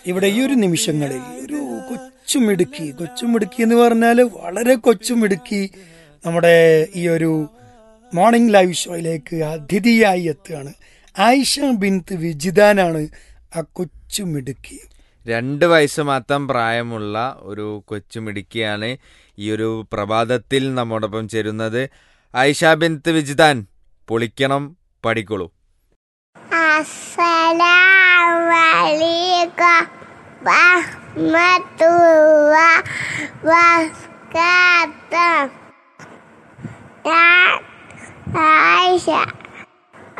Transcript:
ഇവിടെ ഈ ഒരു നിമിഷങ്ങളിൽ ഒരു കൊച്ചുമിടുക്കി കൊച്ചുമിടുക്കി എന്ന് പറഞ്ഞാൽ വളരെ കൊച്ചുമിടുക്കി നമ്മുടെ ഈ ഒരു മോർണിംഗ് ലൈവ് ഷോയിലേക്ക് അതിഥിയായി എത്തുകയാണ് ആയിഷ ബിൻത്ത് വിജിതാനാണ് ആ കൊച്ചുമിടുക്കി രണ്ട് വയസ്സ് മാത്രം പ്രായമുള്ള ഒരു കൊച്ചുമിടുക്കിയാണ് ഈ ഒരു പ്രഭാതത്തിൽ നമ്മോടൊപ്പം ചേരുന്നത് ഐഷ ബിൻത്ത് വിജിതാൻ പൊളിക്കണം പഠിക്കുള്ളൂ അസ്സലാമലൈക്കും വറഹ്മത്തുള്ളാഹി വബറകാതുഹു ഞാൻ ആയിഷ